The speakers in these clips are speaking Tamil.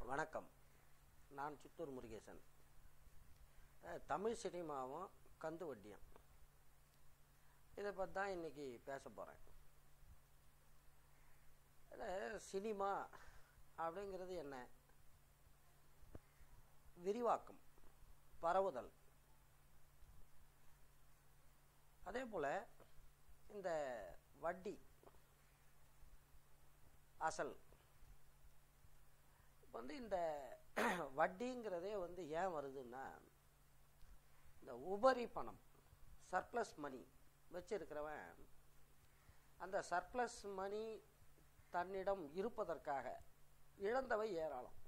வணக்கம் நான் சித்தூர் முருகேசன் அஹ், தமிழ் சினிமாவும் கந்து வட்டியும் இதை பற்றி தான் இன்னைக்கு பேச போகிறேன் சினிமா அப்படிங்கிறது என்ன விரிவாக்கம் பரவுதல் அதே போல் இந்த வட்டி அசல் இப்போ வந்து இந்த வட்டிங்கிறதே வந்து ஏன் வருதுன்னா இந்த உபரி பணம் சர்ப்ளஸ் மணி வச்சிருக்கிறவன் அந்த சர்ப்ளஸ் மணி தன்னிடம் இருப்பதற்காக இழந்தவை ஏராளம்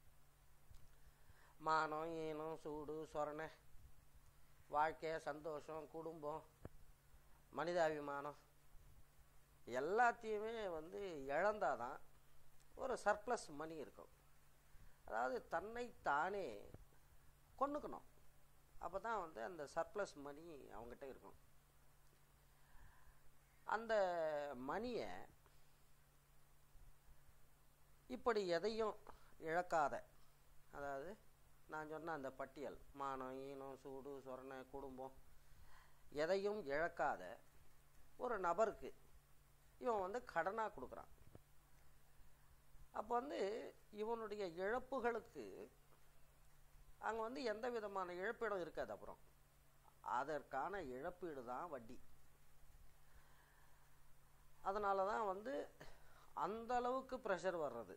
மானம் ஈனம் சூடு சொரணை வாழ்க்கை சந்தோஷம் குடும்பம் மனிதாபிமானம் எல்லாத்தையுமே வந்து இழந்தாதான் ஒரு சர்ப்ளஸ் மணி இருக்கும் அதாவது தன்னை தானே கொண்டுக்கணும் அப்போ தான் வந்து அந்த சர்ப்ளஸ் மணி அவங்ககிட்ட இருக்கும் அந்த மணியை இப்படி எதையும் இழக்காத அதாவது நான் சொன்ன அந்த பட்டியல் மானம் ஈனம் சூடு சொரணை குடும்பம் எதையும் இழக்காத ஒரு நபருக்கு இவன் வந்து கடனாக கொடுக்குறான் அப்போ வந்து இவனுடைய இழப்புகளுக்கு அங்கே வந்து எந்த விதமான இழப்பீடும் இருக்காது அப்புறம் அதற்கான இழப்பீடு தான் வட்டி அதனால தான் வந்து அந்த அளவுக்கு ப்ரெஷர் வர்றது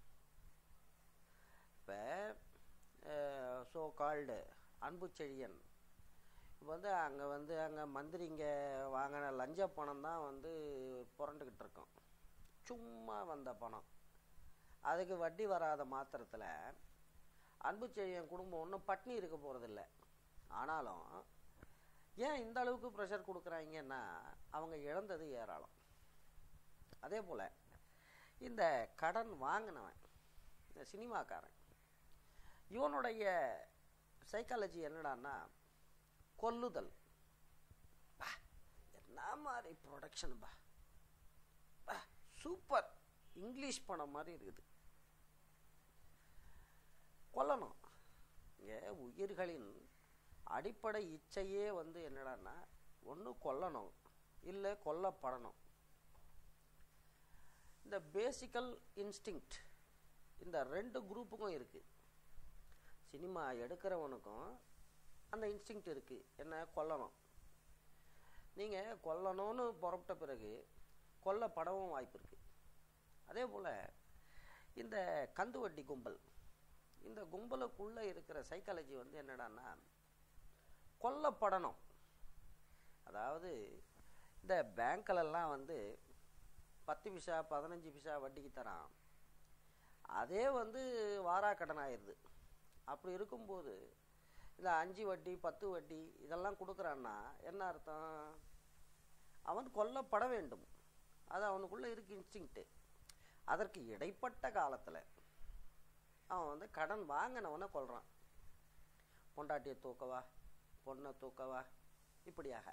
இப்போ ஸோ கால்டு அன்பு செழியன் இப்போ வந்து அங்கே வந்து அங்கே மந்திரிங்க வாங்கின லஞ்ச பணம் தான் வந்து புரண்டுக்கிட்டு இருக்கோம் சும்மா வந்த பணம் அதுக்கு வட்டி வராத மாத்திரத்தில் அன்பு செழியன் குடும்பம் ஒன்றும் பட்னி இருக்க போகிறதில்ல ஆனாலும் ஏன் இந்த அளவுக்கு ப்ரெஷர் கொடுக்குறாங்கன்னா அவங்க இழந்தது ஏராளம் அதே போல் இந்த கடன் வாங்கினவன் இந்த சினிமாக்காரன் இவனுடைய சைக்காலஜி என்னடான்னா கொல்லுதல் பா, என்ன மாதிரி ப்ரொடக்ஷன் பா பா, சூப்பர் இங்கிலீஷ் படம் மாதிரி இருக்குது கொல்லணும் இங்கே உயிர்களின் அடிப்படை இச்சையே வந்து என்னடான்னா ஒன்று கொல்லணும் இல்லை கொல்லப்படணும் இந்த பேசிக்கல் இன்ஸ்டிங்க்ட் இந்த ரெண்டு குரூப்புக்கும் இருக்குது சினிமா எடுக்கிறவனுக்கும் அந்த இன்ஸ்டிங்க்ட் இருக்குது என்ன கொல்லணும் நீங்கள் கொல்லணும்னு புறப்பட்ட பிறகு கொல்லப்படவும் வாய்ப்பு இருக்குது அதே போல் இந்த கந்து வட்டி கும்பல் இந்த கும்பலுக்குள்ளே இருக்கிற சைக்காலஜி வந்து என்னடான்னா கொல்லப்படணும் அதாவது இந்த பேங்க்லெல்லாம் வந்து பத்து பிசா பதினஞ்சு பிசா வட்டிக்கு தரான் அதே வந்து வாரா கடன் ஆயிடுது அப்படி இருக்கும்போது இந்த அஞ்சு வட்டி பத்து வட்டி இதெல்லாம் கொடுக்குறான்னா என்ன அர்த்தம் அவன் கொல்லப்பட வேண்டும் அது அவனுக்குள்ளே இருக்கு இன்ஸ்டிங்க்ட்டு அதற்கு இடைப்பட்ட காலத்தில் அவன் வந்து கடன் வாங்கினவனை கொல்றான் பொண்டாட்டியை தூக்கவா பொண்ணை தூக்கவா இப்படியாக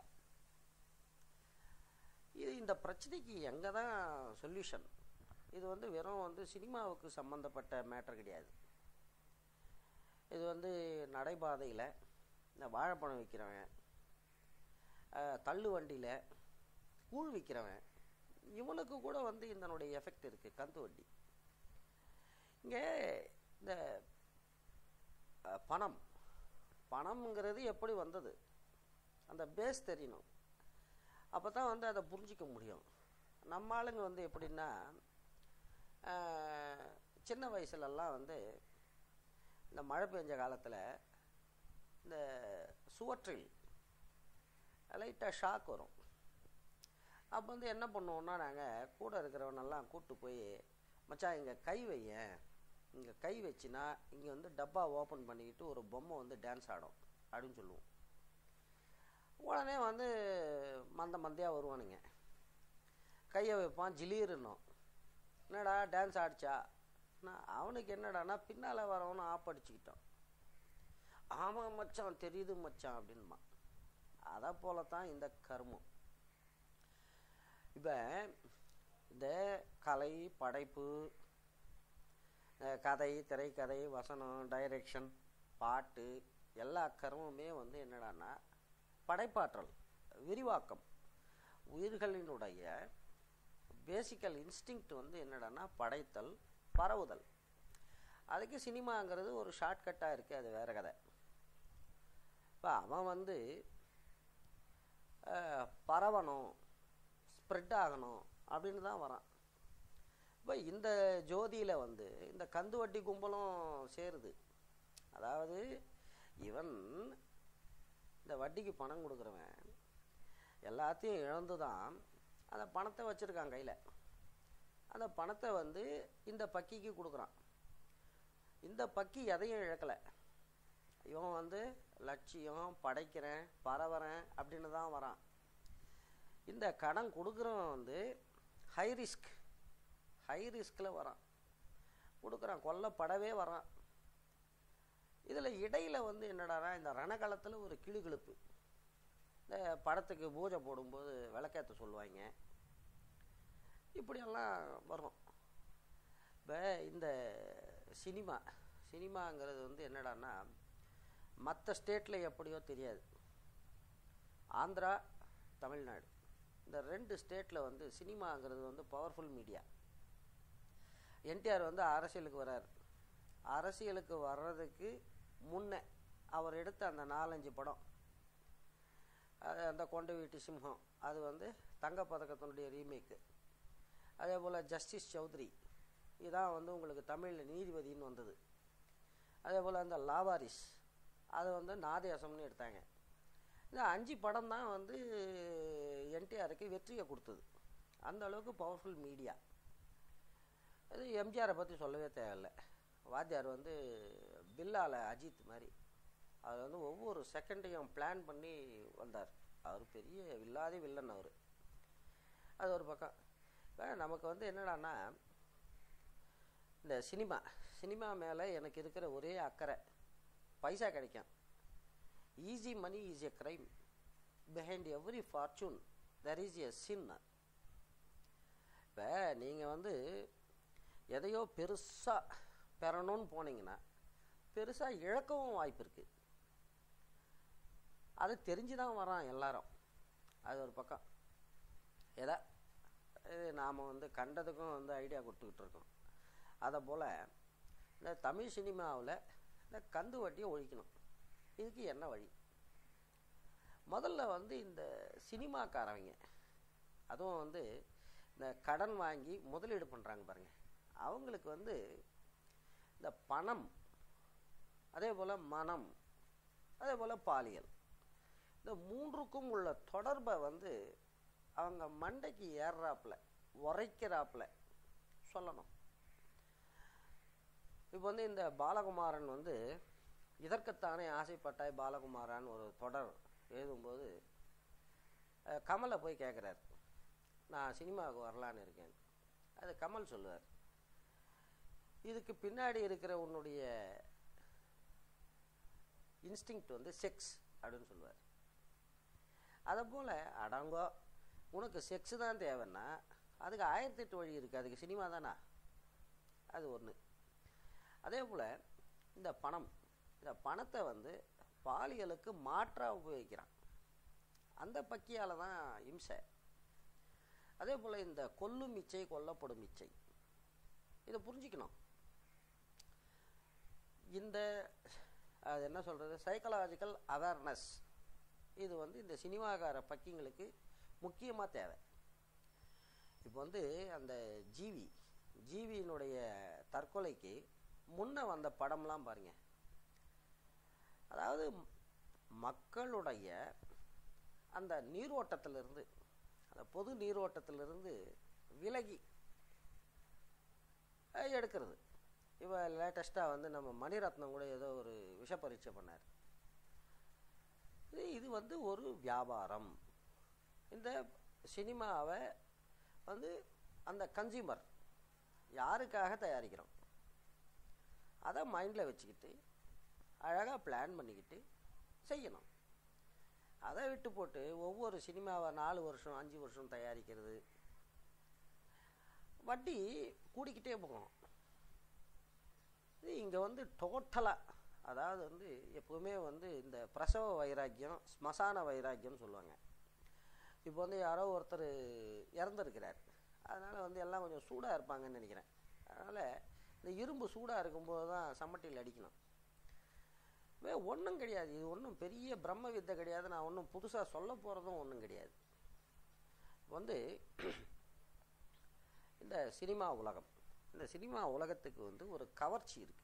இது இந்த பிரச்சனைக்கு எங்கே தான் சொல்யூஷன் இது வந்து வெறும் வந்து சினிமாவுக்கு சம்மந்தப்பட்ட மேட்டர் கிடையாது இது வந்து நடைபாதையில் இந்த வாழைப்பழம் விற்கிறவன் அஹ், தள்ளு வண்டியில் கூழ் விற்கிறவன் இவனுக்கு கூட வந்து இதனுடைய எஃபெக்ட் இருக்குது கந்து வட்டி இங்கே இந்த அஹ், பணம் பணம்ங்கிறது எப்படி வந்தது அந்த பேஸ் தெரியணும் அப்போ தான் வந்து அதை புரிஞ்சிக்க முடியும் நம்ம ஆளுங்க வந்து எப்படின்னா ஆஹ், சின்ன வயசுலலாம் வந்து இந்த மழை பெஞ்ச காலத்தில் இந்த சுவற்றில் லைட்டாக ஷாக் வரும் அப்போ வந்து என்ன பண்ணுவோம்னா நாங்கள் கூட இருக்கிறவனெல்லாம் கூப்பிட்டு போய் மச்சான் இங்கே கை வையேன் இங்கே கை வச்சினா இங்கே வந்து டப்பா ஓப்பன் பண்ணிக்கிட்டு ஒரு பொம்மை வந்து டான்ஸ் ஆடும் அப்படின்னு சொல்லுவோம் உடனே வந்து மந்த மந்தையாக வருவானுங்க கையை வைப்பான் ஜிலீருன்னும் என்னடா டான்ஸ் ஆடிச்சா நான் அவனுக்கு என்னடான்னா பின்னால் வரவனு ஆப் அடிச்சுக்கிட்டான் ஆமாம் மச்சான் தெரியுது மச்சான் அப்படின்மா அதை போல தான் இந்த கர்மம் இப்போ இந்த கலை படைப்பு அஹ் கதை திரைக்கதை வசனம் டைரெக்ஷன் பாட்டு எல்லா கர்மமே வந்து என்னடான்னா படைப்பாற்றல் விரிவாக்கம் உயிர்களினுடைய பேசிக்கல் இன்ஸ்டிங்க்ட் வந்து என்னடான்னா படைத்தல் பரவுதல் அதுக்கு சினிமாங்கிறது ஒரு ஷார்ட்கட்டாக இருக்குது அது வேறு கதை இப்போ அவன் வந்து அஹ், பரவணும் ஸ்ப்ரெட் ஆகணும் அப்படின்னு தான் வரான் இப்போ இந்த ஜோதியில் வந்து இந்த கந்து வட்டி கும்பலும் சேருது அதாவது இவன் இந்த வட்டிக்கு பணம் கொடுக்குறவன் எல்லாத்தையும் இழந்து தான் அந்த பணத்தை வச்சுருக்கான் கையில் அந்த பணத்தை வந்து இந்த பக்கிக்கு கொடுக்குறான் இந்த பக்கி எதையும் இழக்கலை இவன் வந்து லட்சியம் படைக்கிறேன் பரவறேன் அப்படின்னு தான் வரான் இந்த கடன் கொடுக்குறவன் வந்து ஹை ரிஸ்க் ஹை ரிஸ்கில் வரான் கொடுக்குறான் கொல்லப்படவே வரான் இதில் இடையில வந்து என்னடானா இந்த ரணகாலத்தில் ஒரு கிளுகிழுப்பு இந்த படத்துக்கு பூஜை போடும்போது விளக்கேற்ற சொல்லுவாங்க இப்படியெல்லாம் வரும் இப்போ இந்த சினிமா சினிமாங்கிறது வந்து என்னடான்னா மற்ற ஸ்டேட்டில் எப்படியோ தெரியாது ஆந்திரா தமிழ்நாடு இந்த ரெண்டு ஸ்டேட்டில் வந்து சினிமாங்கிறது வந்து பவர்ஃபுல் மீடியா என்டிஆர் வந்து அரசியலுக்கு வரார் அரசியலுக்கு வர்றதுக்கு முன்னே அவர் எடுத்த அந்த நாலஞ்சு படம் அது அந்த கொண்ட வீட்டு சிம்ஹம் அது வந்து தங்கப்பதக்கத்தினுடைய ரீமேக்கு அதே போல் ஜஸ்டிஸ் சௌத்ரி இதான் வந்து உங்களுக்கு தமிழில் நீதிபதின்னு வந்தது அதே போல் அந்த லாவாரிஸ் அது வந்து நாதேசம்னு எடுத்தாங்க இந்த அஞ்சு படம் தான் வந்து என்டிஆருக்கு வெற்றியை கொடுத்தது அந்த அளவுக்கு பவர்ஃபுல் மீடியா அது எம்ஜிஆரை பற்றி சொல்லவே தேவையில்லை வாத்தியார் வந்து பில்லால அஜித் மாதிரி அவர் வந்து ஒவ்வொரு செகண்டையும் பிளான் பண்ணி வந்தார் அவர் பெரிய வில்லாதி வில்லன் அவர் அது ஒரு பக்கம் இப்போ நமக்கு வந்து என்னடான்னா இந்த சினிமா சினிமா மேலே எனக்கு இருக்கிற ஒரே அக்கறை பைசா கிடைக்கும் easy money is a crime behind every fortune there is a sin இப்போ நீங்கள் வந்து எதையோ பெருசாக பெறணும்னு போனீங்கன்னா பெருசாக இழக்கவும் வாய்ப்பு இருக்குது அது தெரிஞ்சு தான் வரான் எல்லாரும் அது ஒரு பக்கம் எதா இது நாம் வந்து கண்டதுக்கும் வந்து ஐடியா கொடுத்துக்கிட்டு இருக்கோம் அதை போல் இந்த தமிழ் சினிமாவில் இந்த கந்து வட்டியை ஒழிக்கணும் இதுக்கு என்ன வழி முதல்ல வந்து இந்த சினிமாக்காரவங்க அதுவும் வந்து இந்த கடன் வாங்கி முதலீடு பண்ணுறாங்க பாருங்கள் அவங்களுக்கு வந்து இந்த பணம் அதே போல் மனம் அதே போல் பாலியல் இந்த மூன்றுக்கும் உள்ள தொடர்பை வந்து அவங்க மண்டைக்கு ஏறுறாப்புல உரைக்கிறாப்புல சொல்லணும் இப்போ வந்து இந்த பாலகுமாரன் வந்து இதற்குத்தானே ஆசைப்பட்டாய் பாலகுமாரான் ஒரு தொடர் எழுதும்போது அஹ், கமலை போய் கேட்குறாரு நான் சினிமாவுக்கு வரலான்னு இருக்கேன் அது கமல் சொல்லுவார் இதுக்கு பின்னாடி இருக்கிற உன்னுடைய இன்ஸ்டிங்க்ட் வந்து செக்ஸ் அப்படின்னு சொல்லுவார் அதை போல் அடங்கோ உனக்கு செக்ஸு தான் தேவைன்னா அதுக்கு ஆயிரத்தி எட்டு வழி இருக்குது அதுக்கு சினிமா தானா அது ஒன்று அதே போல் இந்த பணம் இந்த பணத்தை வந்து பாலியலுக்கு மாற்றாக உபயோகிக்கிறான் அந்த பக்கியால் தான் இம்சை அதே போல் இந்த கொல்லும் இச்சை கொல்லப்படும் இச்சை இதை புரிஞ்சுக்கணும் இந்த அது என்ன சொல்கிறது சைக்கலாஜிக்கல் அவேர்னஸ் இது வந்து இந்த சினிமாக்கார பக்கிங்களுக்கு முக்கியமாக தேவை இப்போ வந்து அந்த ஜீவி ஜீவியினுடைய தற்கொலைக்கு முன்ன வந்த படம்லாம் பாருங்க அதாவது மக்களுடைய அந்த நீரோட்டத்திலிருந்து அந்த பொது நீரோட்டத்திலிருந்து விலகி அஹ், எடுக்கிறது இவ லேட்டஸ்ட்டாக வந்து நம்ம மணிரத்னம் கூட ஏதோ ஒரு விஷ பரீட்சை பண்ணார் இது இது வந்து ஒரு வியாபாரம் இந்த சினிமாவை வந்து அந்த கன்சியூமர் யாருக்காக தயாரிக்கிறோம் அதை மைண்டில் வச்சுக்கிட்டு அழகாக பிளான் பண்ணிக்கிட்டு செய்யணும் அதை விட்டு போட்டு ஒவ்வொரு சினிமாவை நாலு வருஷம் அஞ்சு வருஷம் தயாரிக்கிறது வட்டி கூடிக்கிட்டே போகும் இங்கே வந்து டோட்டலாக அதாவது வந்து எப்போவுமே வந்து இந்த பிரசவ வைராக்கியம் ஸ்மசான வைராக்கியம்னு சொல்லுவாங்க இப்போ வந்து யாரோ ஒருத்தர் இறந்துருக்கிறார் அதனால் வந்து எல்லாம் கொஞ்சம் சூடாக இருப்பாங்கன்னு நினைக்கிறேன் அதனால் இந்த இரும்பு சூடாக இருக்கும்போது தான் சம்மட்டியில் அடிக்கணும் வே ஒன்றும் கிடையாது இது ஒன்றும் பெரிய பிரம்ம வித்தை கிடையாது நான் ஒன்றும் புதுசாக சொல்ல போகிறதும் ஒன்றும் கிடையாது வந்து இந்த சினிமா உலகம் இந்த சினிமா உலகத்துக்கு வந்து ஒரு கவர்ச்சி இருக்குது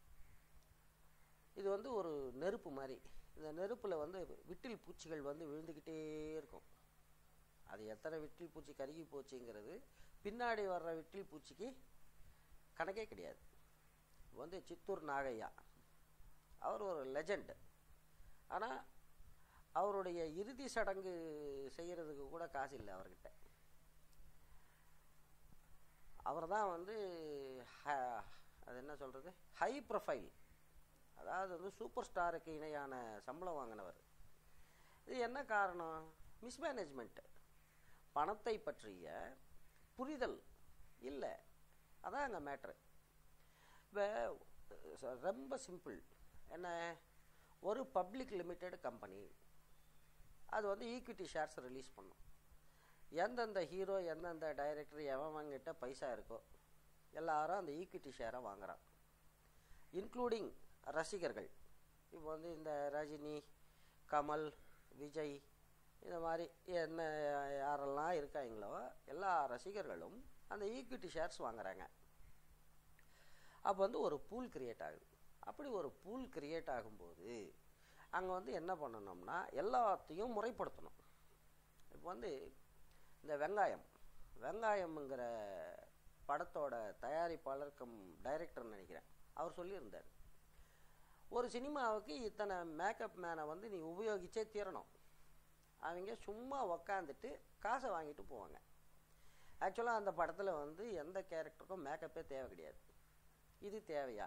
இது வந்து ஒரு நெருப்பு மாதிரி இந்த நெருப்பில் வந்து விட்டில் பூச்சிகள் வந்து விழுந்துக்கிட்டே இருக்கும் அது எத்தனை விட்டில் பூச்சி கருகி போச்சுங்கிறது பின்னாடி வர்ற விட்டில் பூச்சிக்கு கணக்கே கிடையாது வந்து சித்தூர் நாகையா அவர் ஒரு லெஜண்ட் ஆனால் அவருடைய இறுதி சடங்கு செய்கிறதுக்கு கூட காசு இல்லை அவர்கிட்ட அவர் தான் வந்து ஹ- அது என்ன சொல்கிறது ஹை ப்ரொஃபைல் அதாவது வந்து சூப்பர் ஸ்டாருக்கு இணையான சம்பளம் வாங்கினவர் இது என்ன காரணம் மிஸ்மேனேஜ்மெண்ட் பணத்தை பற்றிய புரிதல் இல்லை அதான் அங்கே மேட்ரு இப்போ ரொம்ப சிம்பிள் என்ன ஒரு பப்ளிக் லிமிடெட் கம்பெனி அது வந்து ஈக்விட்டி ஷேர்ஸ் ரிலீஸ் பண்ணும் எந்தெந்த ஹீரோ எந்தெந்த டைரக்டர் எவன்கிட்ட பைசா இருக்கோ எல்லாரும் அந்த ஈக்விட்டி ஷேரை வாங்குறான் இன்க்ளூடிங் ரசிகர்கள் இப்போ வந்து இந்த ரஜினி கமல் விஜய் இந்த மாதிரி என்ன யாரெல்லாம் இருக்காங்களோ எல்லா ரசிகர்களும் அந்த ஈக்விட்டி ஷேர்ஸ் வாங்குறாங்க அப்போ வந்து ஒரு பூல் கிரியேட் ஆகுது அப்படி ஒரு பூல் கிரியேட் ஆகும்போது அங்கே வந்து என்ன பண்ணணும்னா எல்லாத்தையும் முறைப்படுத்தணும் இப்போ வந்து இந்த வெங்காயம் வெங்காயம்ங்கிற படத்தோட தயாரிப்பாளர் கம் டைரக்டர்னு நினைக்கிறேன் அவர் சொல்லியிருந்தார் ஒரு சினிமாவுக்கு இத்தனை மேக்கப் மேனை வந்து நீ உபயோகிச்சே தீரணும் அவங்க சும்மா உக்காந்துட்டு காசை வாங்கிட்டு போவாங்க ஆக்சுவலாக அந்த படத்தில் வந்து எந்த கேரக்டருக்கும் மேக்கப்பே தேவை கிடையாது இது தேவையா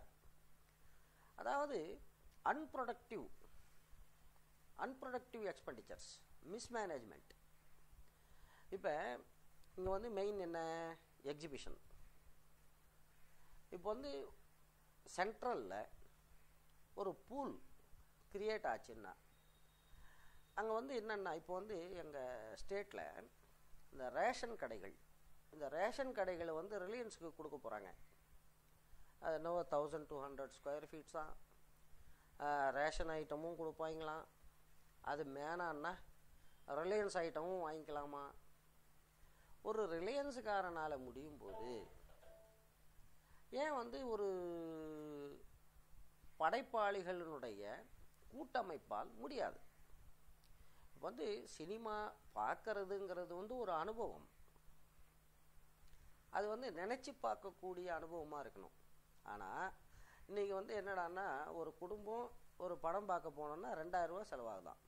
அதாவது அன்ப்ரொடக்டிவ் அன்ப்ரொடக்டிவ் எக்ஸ்பெண்டிச்சர்ஸ் மிஸ்மேனேஜ்மெண்ட் இப்போ இங்கே வந்து மெயின் என்ன எக்ஸிபிஷன் இப்போ வந்து சென்ட்ரலில் ஒரு பூல் கிரியேட் ஆச்சுன்னா அங்கே வந்து என்னென்னா இப்போ வந்து எங்கள் ஸ்டேட்டில் இந்த ரேஷன் கடைகள் இந்த ரேஷன் கடைகளை வந்து ரிலையன்ஸுக்கு கொடுக்க போகிறாங்க அது என்னவோ thousand two hundred square feets தான் ரேஷன் ஐட்டமும் கொடுப்பாங்களாம் அது மேனான்னா ரிலையன்ஸ் ஐட்டமும் வாங்கிக்கலாமா ஒரு ரிலையன்ஸுக்காரனால் முடியும் போது ஏன் வந்து ஒரு படைப்பாளிகளினுடைய கூட்டமைப்பால் முடியாது இப்போ வந்து சினிமா பார்க்கறதுங்கிறது வந்து ஒரு அனுபவம் அது வந்து நினச்சி பார்க்கக்கூடிய அனுபவமாக இருக்கணும் ஆனால் இன்றைக்கி வந்து என்னடான்னா ஒரு குடும்பம் ஒரு படம் பார்க்க போனோன்னா ரெண்டாயிரரூவா செலவாகுதான்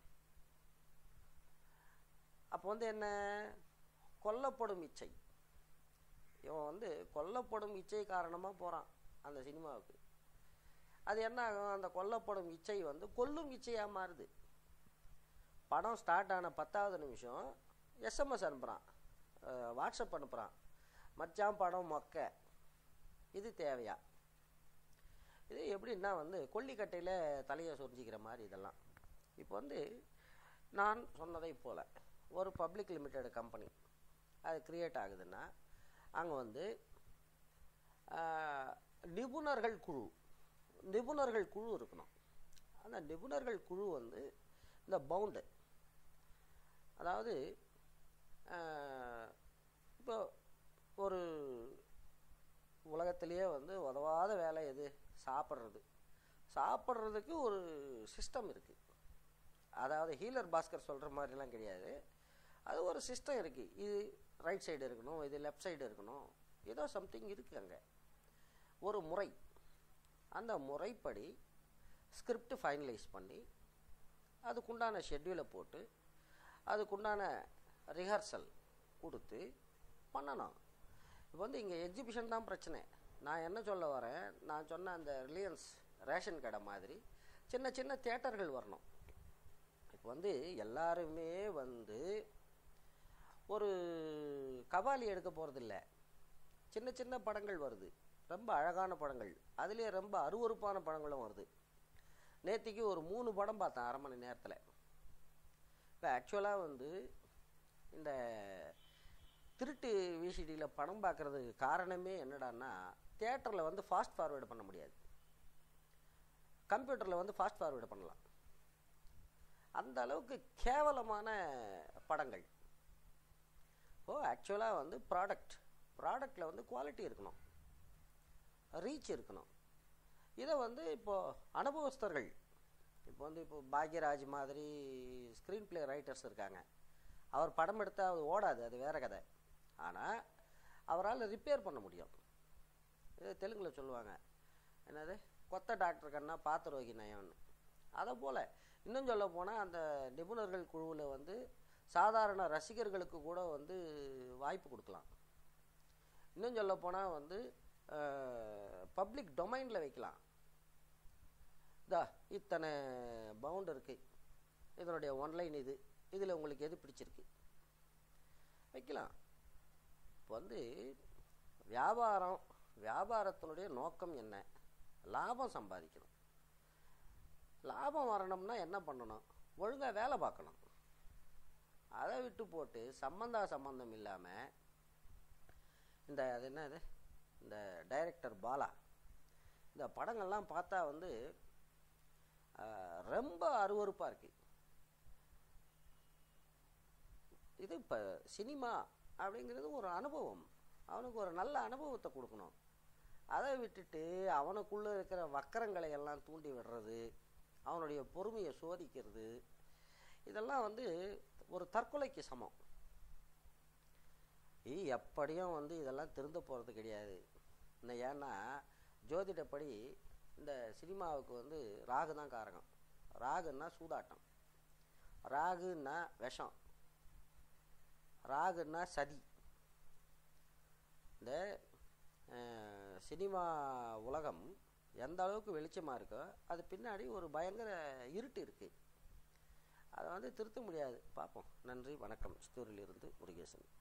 அப்போ வந்து என்ன கொல்லப்படும் இச்சை இவன் வந்து கொல்லப்படும் இச்சை காரணமாக போகிறான் அந்த சினிமாவுக்கு அது என்ன ஆகும் அந்த கொல்லப்படும் இச்சை வந்து கொல்லும் இச்சையாக மாறுது படம் ஸ்டார்ட் ஆன பத்தாவது நிமிஷம் எஸ்எம்எஸ் அனுப்புகிறான் வாட்ஸ்அப் அனுப்புகிறான் மச்சான் படம் மொக்க இது தேவையா இது எப்படின்னா வந்து கொல்லிக்கட்டையில் தலையை சொரிஞ்சிக்கிற மாதிரி இதெல்லாம் இப்போ வந்து நான் சொன்னதை போல் ஒரு பப்ளிக் லிமிடெட் கம்பெனி அது கிரியேட் ஆகுதுன்னா அங்கே வந்து ஆஹ், நிபுணர்கள் குழு நிபுணர்கள் குழு இருக்கணும் அந்த நிபுணர்கள் குழு வந்து இந்த பவுண்டு அதாவது ஆஹ், இப்போ ஒரு உலகத்திலேயே வந்து உதவாத வேலை எது சாப்பிட்றது சாப்பிட்றதுக்கு ஒரு சிஸ்டம் இருக்குது அதாவது ஹீலர் பாஸ்கர் சொல்கிற மாதிரிலாம் கிடையாது அது ஒரு சிஸ்டம் இருக்குது இது ரைட் சைடு இருக்கணும் இது லெஃப்ட் சைடு இருக்கணும் ஏதோ சம்திங் இருக்குது அங்கே ஒரு முறை அந்த முறைப்படி ஸ்கிரிப்ட் ஃபைனலைஸ் பண்ணி அதுக்குண்டான ஷெட்யூலை போட்டு அதுக்குண்டான ரிஹர்சல் கொடுத்து பண்ணணும் இப்போ வந்து இங்கே எக்ஸிபிஷன் தான் பிரச்சனை நான் என்ன சொல்ல வரேன் நான் சொன்ன அந்த ரிலையன்ஸ் ரேஷன் கடை மாதிரி சின்ன சின்ன தேட்டர்கள் வரணும் இப்போ வந்து எல்லாருமே வந்து ஒரு கபாலி எடுக்க போகிறதில்ல சின்ன சின்ன படங்கள் வருது ரொம்ப அழகான படங்கள் அதுலேயே ரொம்ப அருவருப்பான படங்களும் வருது நேத்திக்கு ஒரு மூணு படம் பார்த்தேன் அரை மணி நேரத்தில் இப்போ ஆக்சுவலாக வந்து இந்த திருட்டு விசிடியில் படம் பார்க்குறதுக்கு காரணமே என்னடான்னா தியேட்டரில் வந்து ஃபாஸ்ட் ஃபார்வேர்டு பண்ண முடியாது கம்ப்யூட்டரில் வந்து ஃபாஸ்ட் ஃபார்வேர்டு பண்ணலாம் அந்த அளவுக்கு கேவலமான படங்கள் ஓ ஆக்சுவலாக வந்து ப்ராடக்ட் ப்ராடக்டில் வந்து குவாலிட்டி இருக்கணும் ரீச் இருக்கணும் இதை வந்து இப்போது அனுபவஸ்தர்கள் இப்போ வந்து இப்போ பாக்யராஜ் மாதிரி ஸ்க்ரீன் ப்ளே ரைட்டர்ஸ் இருக்காங்க அவர் படம் எடுத்தால் அது ஓடாது அது வேற கதை ஆனால் அவரால் ரிப்பேர் பண்ண முடியும் இது தெலுங்கில் சொல்லுவாங்க என்னது கொத்த டாக்டர் கண்ணா பாத்திரோகி நயம்னு அதை போல் இன்னும் சொல்ல போனால் அந்த நிபுணர்கள் குழுவில் வந்து சாதாரண ரசிகர்களுக்கு கூட வந்து வாய்ப்பு கொடுக்கலாம் இன்னும் சொல்ல போனால் வந்து பப்ளிக் டொமைனில் வைக்கலாம் இதா இத்தனை பவுண்ட் இருக்குது இதனுடைய ஒன்லைன் இது இதில் உங்களுக்கு எது பிடிச்சிருக்கு வைக்கலாம் இப்போ வந்து வியாபாரம் வியாபாரத்தினுடைய நோக்கம் என்ன லாபம் சம்பாதிக்கணும் லாபம் வரணும்னா என்ன பண்ணணும் ஒழுங்காக வேலை பார்க்கணும் அதை விட்டு போட்டு சம்பந்தா சம்பந்தம் இல்லாமல் இந்த அது என்ன இது இந்த டைரக்டர் பாலா இந்த படங்கள்லாம் பார்த்தா வந்து ஆஹ், ரொம்ப அருவருப்பாக இருக்குது இது இப்போ சினிமா அப்படிங்கிறது ஒரு அனுபவம் அவனுக்கு ஒரு நல்ல அனுபவத்தை கொடுக்கணும் அதை விட்டுட்டு அவனுக்குள்ளே இருக்கிற வக்கரங்களை எல்லாம் தூண்டி விடுறது அவனுடைய பொறுமையை சோதிக்கிறது இதெல்லாம் வந்து ஒரு தற்கொலைக்கு சமம் ஈ எப்படியும் வந்து இதெல்லாம் திருந்த போகிறது கிடையாது இந்த ஏன்னா ஜோதிடப்படி இந்த சினிமாவுக்கு வந்து ராகு தான் காரகம் ராகுன்னா சூதாட்டம் ராகுன்னா விஷம் ராகுன்னா சதி இந்த அஹ், சினிமா உலகம் எந்த அளவுக்கு வெளிச்சமாக இருக்கோ அது பின்னாடி ஒரு பயங்கர இருட்டு இருக்குது அதை வந்து திருத்த முடியாது பார்ப்போம் நன்றி வணக்கம் சித்தூரிலிருந்து முருகேசன்